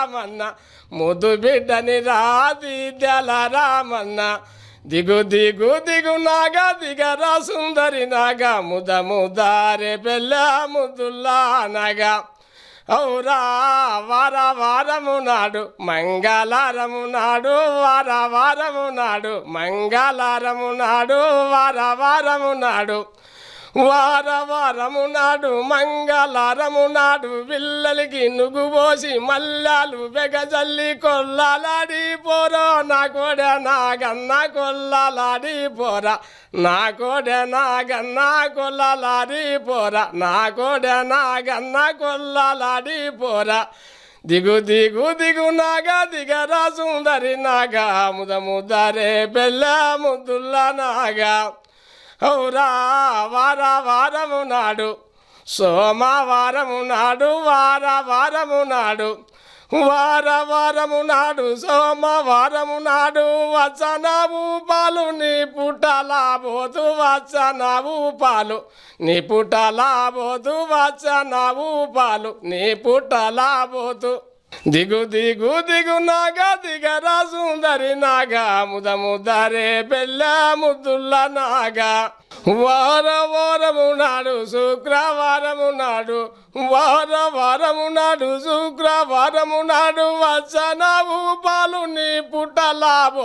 రామన్న ముద్దు బిడ్డని రాది దల రామన్న దిగు దిగు దిగు నాగా దిగరా సుందరి నాగా ముద ముదారే పెళ్ళ ముద్దుల్లా నాగా ఔరా వార వారము నాడు మంగళారము నాడు వార వారము నాడు మంగళారము నాడు వార వారము నాడు వార వారము నాడు మంగళారము నాడు పిల్లలకి నుగు పోసి మల్లాలు వెగజల్లి కొల్లాలాడి పోరో నా కోడ నా గన్న కొల్లాలాడి పోరా నా కోడ నా గన్న కొల్లాలాడి పోరా నా కోడ నా గన్న కొల్లాలాడి పోరా దిగు దిగు దిగు నాగా దిగరా సుందరి నాగా ముద ముదరే బెల్ల ముద్దుల్ల నాగా ఔరా వార వారము నాడు సోమవారము నాడు వార వారము నాడు వార వారము నాడు సోమవారము నాడు వచ్చనవు పాలు నీ పుట్టలా పోతు వచ్చనవు పాలు నీ పుట్టలా పోతు వచ్చనవు పాలు నీ పుట్టలా పోతు దిగు దిగు దిగు నాగా దిగరా సుందరి నాగా ముద ముదరే బెల్ల ముద్దుల్ల నాగా వార వారము నాడు శుక్రవారము నాడు వార వారము నాడు శుక్రవారము నాడు వచ్చనవు పాలు నీ పుట్టలా